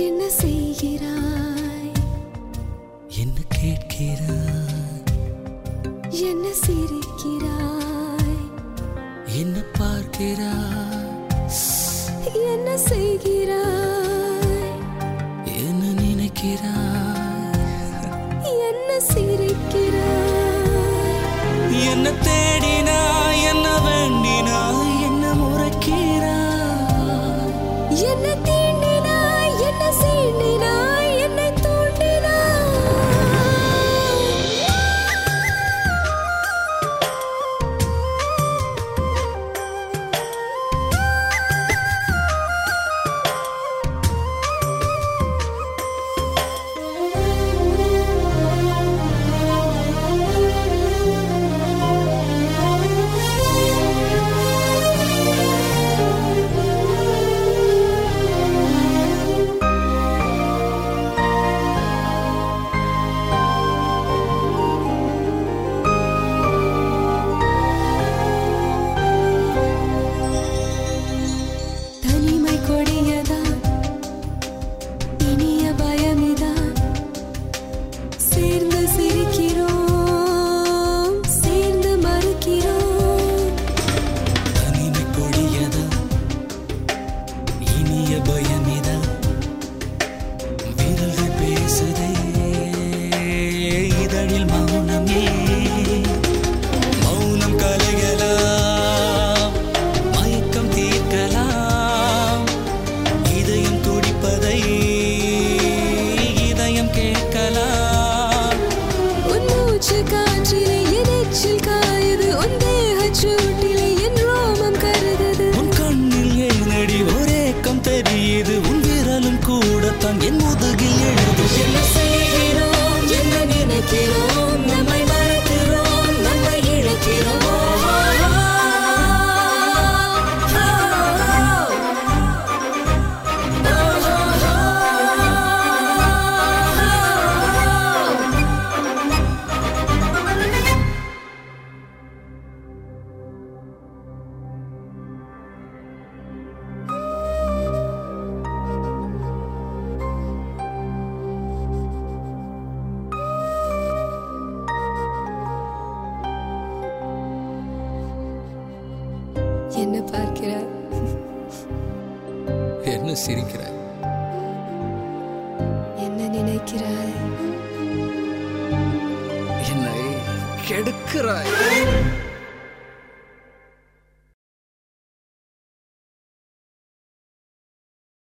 என்ன செய்கிறாய் என்ன கேட்கிறாய் என்ன சிரிக்கிறாய் என்ன பார்க்கிறாய் என்ன செய்கிறாய் என்ன நினைக்கிறாய் என்ன சிரிக்கிறாய் என்ன தேடினாய் என்ன வேண்டினாய் என்ன முறைக்கிறாய் என்ன தீண்டினாய் என்ன சீண்டினாய் என்னை தூண்டினாய் தனிமை கொடியதான் இனிய பயமிதான் சேர்ந்து சிரிக்கிறோம் சேர்ந்து மறுக்கிறோம் தனிமை கொடியதா இனிய பயமிதா விரல்கள் பேசுதே இதழில் மௌனமே மௌனம் கலையலாம் மயக்கம் தீர்க்கலாம் இதயம் துடிப்பதை இதயம் கேட்கலாம் உன் மூச்சு காற்றிலே என் எச்சில் காயுது உன் தேகச் சூட்டிலே என் ரோமம் கருதுது உன் கண்ணில் ஏனடி ஒரேக்கம் தெரியுது உன் விரலும் கூடத்தான் என் முதுகில் எழுது என்ன செய்கிறோம் என்ன நினைக்கிறோம் நம்மை மறக்கிறோம் நம்மை இழக்கிறோம் என்ன பார்க்கிறாய் என்ன சிரிக்கிறாய் என்ன நினைக்கிறாய் என்னை கெடுக்கிறாய்